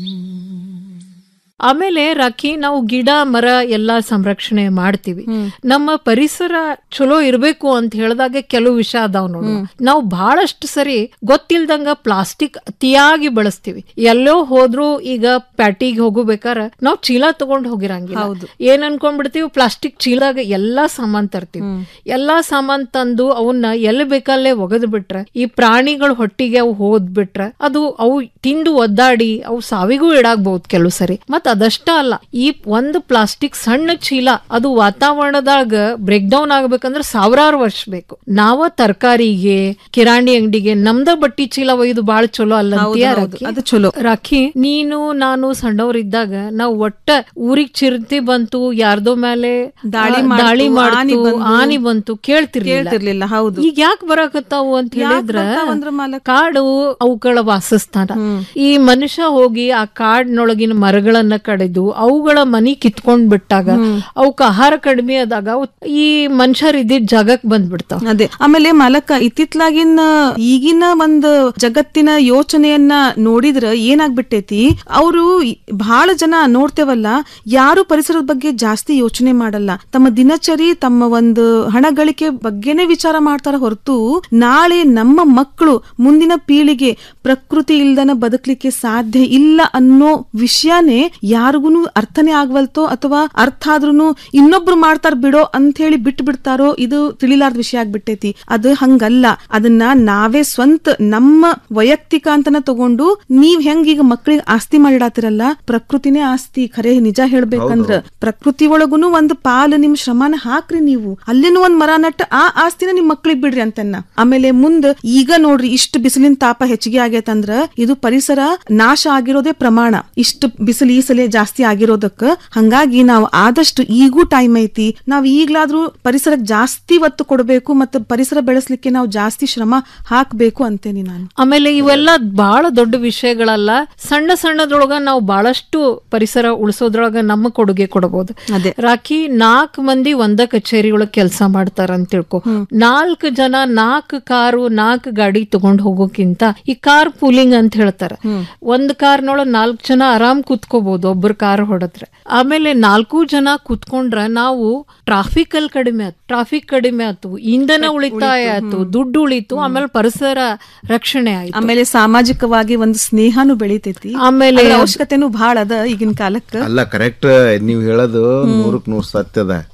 ಆಮೇಲೆ ರಾಖಿ ನಾವು ಗಿಡ ಮರ ಎಲ್ಲಾ ಸಂರಕ್ಷಣೆ ಮಾಡ್ತೀವಿ ನಮ್ಮ ಪರಿಸರ ಚಲೋ ಇರ್ಬೇಕು ಅಂತ ಹೇಳಿದಾಗ ಕೆಲವು ವಿಷಯ ಅದಾವ್ ನೋಡು ನಾವು ಬಹಳಷ್ಟು ಸರಿ ಗೊತ್ತಿಲ್ದಂಗ ಪ್ಲಾಸ್ಟಿಕ್ ಅತಿಯಾಗಿ ಬಳಸ್ತೀವಿ ಎಲ್ಲೋ ಹೋದ್ರು ಈಗ ಪ್ಯಾಟಿಗೆ ಹೋಗಬೇಕಾರ ನಾವು ಚೀಲ ತಗೊಂಡ್ ಹೋಗಿರಂಗಿಲ್ಲ ಏನ್ ಅನ್ಕೊಂಡ್ಬಿಡ್ತೀವಿ ಪ್ಲಾಸ್ಟಿಕ್ ಚೀಲದಾಗ ಎಲ್ಲಾ ಸಾಮಾನ್ ತರ್ತೀವಿ ಎಲ್ಲಾ ಸಾಮಾನ್ ತಂದು ಅವನ್ನ ಎಲ್ಲಿ ಬೇಕಲ್ಲೇ ಒಗದ್ ಬಿಟ್ರೆ ಈ ಪ್ರಾಣಿಗಳ ಹೊಟ್ಟಿಗೆ ಅವು ಹೋದ್ ಬಿಟ್ರೆ ಅದು ಅವು ತಿಂದು ಒದ್ದಾಡಿ ಅವು ಸಾವಿಗೂ ಇಡಾಗ್ಬಹುದು ಕೆಲವು ಸರಿ ಮತ್ ಅದಷ್ಟ ಅಲ್ಲ ಈ ಒಂದು ಪ್ಲಾಸ್ಟಿಕ್ ಸಣ್ಣ ಚೀಲ ಅದು ವಾತಾವರಣದಾಗ ಬ್ರೇಕ್ ಡೌನ್ ಆಗ್ಬೇಕಂದ್ರೆ ಸಾವಿರಾರು ವರ್ಷ ಬೇಕು ನಾವ ತರಕಾರಿಗೆ ಕಿರಾಣಿ ಅಂಗಡಿಗೆ ನಮ್ದ ಬಟ್ಟಿ ಚೀಲ ಒಯ್ದು ಬಾಳ ಚಲೋ ಅಲ್ಲ ಅಂತೀಯ ರಾಖಿ? ಅದು ಚಲೋ ರಾಖಿ ನೀನು ನಾನು ಸಣ್ಣವ್ರಿದ್ದಾಗ ನಾವು ಒಟ್ಟ ಊರಿಗ್ ಚಿರತೆ ಬಂತು ಯಾರ್ದೋ ಮೇಲೆ ದಾಳಿ ಆ, ಮಾಡ್ತು, ದಾಳಿ ಆನಿ ಮಾಡ್ತು ಬಂದು. ಆನಿ ಬಂತು ಕೇಳ್ತಿರ್ಲಿಲ್ಲ ಕೇಳ್ತಿರ್ಲಿಲ್ಲ ಹೌದು ಈಗ ಯಾಕೆ ಬರಾಕತ್ತಾವು ಅಂತ ಹೇಳಿದ್ರ ಬರ್ತಾವಂದ್ರ ಮಾಲಕ? ಕಾಡು ಅವುಗಳ ವಾಸಸ್ಥಾನ ಈ ಮನುಷ್ಯ ಹೋಗಿ ಆ ಕಾಡಿನೊಳಗಿನ ಮರಗಳನ್ನ ಕಡಿದು ಅವುಗಳ ಮನಿ ಕಿತ್ಕೊಂಡ್ ಬಿಟ್ಟಾಗ ಅವಕ್ ಆಹಾರ ಕಡಿಮೆ ಆದಾಗ ಅವು ಈ ಮನುಷ್ಯರ್ ಇದ್ದಿದ್ ಜಾಗಕ್ ಬಂದ್ಬಿಡ್ತಾವ ಅದೇ ಆಮೇಲೆ ಮಾಲಕ ಇತ್ತಿತ್ಲಾಗಿನ ಈಗಿನ ಒಂದು ಜಗತ್ತಿನ ಯೋಚನೆಯನ್ನ ನೋಡಿದ್ರ ಏನಾಗ್ಬಿಟ್ಟೈತಿ ಅವರು ಬಹಳ ಜನ ನೋಡ್ತೇವಲ್ಲ ಯಾರು ಪರಿಸರದ ಬಗ್ಗೆ ಜಾಸ್ತಿ ಯೋಚನೆ ಮಾಡಲ್ಲ ತಮ್ಮ ದಿನಚರಿ ತಮ್ಮ ಒಂದು ಹಣ ಗಳಿಕೆ ಬಗ್ಗೆನೇ ವಿಚಾರ ಮಾಡ್ತಾರ ಹೊರತು ನಾಳೆ ನಮ್ಮ ಮಕ್ಕಳು ಮುಂದಿನ ಪೀಳಿಗೆ ಪ್ರಕೃತಿ ಇಲ್ದನ ಬದುಕಲಿಕ್ಕೆ ಸಾಧ್ಯ ಇಲ್ಲ ಅನ್ನೋ ವಿಷಯನೇ ಯಾರಿಗೂ ಅರ್ಥನೇ ಆಗ್ವಲ್ತೋ ಅಥವಾ ಅರ್ಥ ಆದ್ರೂ ಇನ್ನೊಬ್ರು ಮಾಡ್ತಾರ ಬಿಡೋ ಅಂತ ಹೇಳಿ ಬಿಟ್ಟು ಬಿಡ್ತಾರೋ ಇದು ತಿಳಿಲಾರ್ದ ವಿಷಯ ಆಗ್ಬಿಟ್ಟೈತಿ ಅದು ಹಂಗಲ್ಲ ಅದನ್ನ ನಾವೇ ಸ್ವಂತ ನಮ್ಮ ವೈಯಕ್ತಿಕ ಅಂತನ ತಗೊಂಡು ನೀವ್ ಹೆಂಗ್ ಈಗ ಮಕ್ಕಳಿಗೆ ಆಸ್ತಿ ಮಾಡಿಡಾತಿರಲ್ಲ ಪ್ರಕೃತಿನೇ ಆಸ್ತಿ ಖರೆ ನಿಜ ಹೇಳ್ಬೇಕಂದ್ರ ಪ್ರಕೃತಿ ಒಳಗುನು ಒಂದ್ ಪಾಲು ನಿಮ್ ಶ್ರಮನ ಹಾಕ್ರಿ ನೀವು ಅಲ್ಲಿನೂ ಒಂದ್ ಮರ ನಟ್ಟ ಆ ಆಸ್ತಿನ ನಿಮ್ ಮಕ್ಳಿಗೆ ಬಿಡ್ರಿ ಅಂತನ್ನ ಆಮೇಲೆ ಮುಂದ್ ಈಗ ನೋಡ್ರಿ ಇಷ್ಟು ಬಿಸಿಲಿನ ತಾಪ ಹೆಚ್ಚಿಗೆ ಆಗೈತಂದ್ರ ಇದು ಪರಿಸರ ನಾಶ ಆಗಿರೋದೇ ಪ್ರಮಾಣ ಇಷ್ಟು ಬಿಸಿಲು ಈ ಸಲ ಜಾಸ್ತಿ ಆಗಿರೋದಕ್ಕ ಹಂಗಾಗಿ ನಾವು ಆದಷ್ಟು ಈಗೂ ಟೈಮ್ ಐತಿ ನಾವ್ ಈಗ್ಲಾದ್ರೂ ಪರಿಸರಕ್ಕೆ ಜಾಸ್ತಿ ಒತ್ತು ಕೊಡಬೇಕು ಮತ್ತು ಪರಿಸರ ಬೆಳೆಸ್ಲಿಕ್ಕೆ ನಾವು ಜಾಸ್ತಿ ಶ್ರಮ ಹಾಕ್ಬೇಕು ಅಂತೇನಿ ನಾನು ಆಮೇಲೆ ಇವೆಲ್ಲ ಬಹಳ ದೊಡ್ಡ ವಿಷಯಗಳಲ್ಲ ಸಣ್ಣ ಸಣ್ಣದ್ರೊಳಗ ನಾವು ಬಹಳಷ್ಟು ಪರಿಸರ ಉಳಿಸೋದ್ರೊಳಗ ನಮ್ಮ ಕೊಡುಗೆ ಕೊಡಬಹುದು ಅದೇ. ರಾಖಿ ನಾಲ್ಕು ಮಂದಿ ಒಂದ ಕಚೇರಿ ಒಳಗ್ ಕೆಲಸ ಮಾಡ್ತಾರ ಅಂತ ತಿಳ್ಕೊ ನಾಲ್ಕು ಜನ ನಾಲ್ಕು ಕಾರು ನಾಲ್ಕು ಗಾಡಿ ತಗೊಂಡ್ ಹೋಗೋಕ್ಕಿಂತ ಈ ಕಾರ್ ಪೂಲಿಂಗ್ ಅಂತ ಹೇಳ್ತಾರ ಒಂದ್ ಕಾರ್ನೊಳಗ್ ನಾಲ್ಕು ಜನ ಆರಾಮ್ ಕೂತ್ಕೋಬಹುದು ಒಬ್ಬರು ಕಾರ್ ಹೊಡೆದ್ರೆ ಆಮೇಲೆ ನಾಲ್ಕು ಜನ ಕೂತ್ಕೊಂಡ್ರ ನಾವು ಟ್ರಾಫಿಕ್ ಅಲ್ಲಿ ಕಡಿಮೆ ಆಯ್ತು ಟ್ರಾಫಿಕ್ ಕಡಿಮೆ ಆಯ್ತು ಇಂಧನ ಉಳಿತಾಯ ಆಯ್ತು ದುಡ್ಡು ಉಳಿತು ಆಮೇಲೆ ಪರಿಸರ ರಕ್ಷಣೆ ಆಯ್ತು ಆಮೇಲೆ ಸಾಮಾಜಿಕವಾಗಿ ಒಂದು ಸ್ನೇಹನೂ ಬೆಳಿತೈತಿ ಆಮೇಲೆ ಅದ್ರ ಅವಶ್ಯಕತೆನೂ ಬಹಳ ಅದ ಈಗಿನ ಕಾಲಕ್ಕ ಅಲ್ಲ ಕರೆಕ್ಟ್ ನೀವ್ ಹೇಳೋದು ನೂರಕ್ ನೂರ್ ಸತ್ಯದ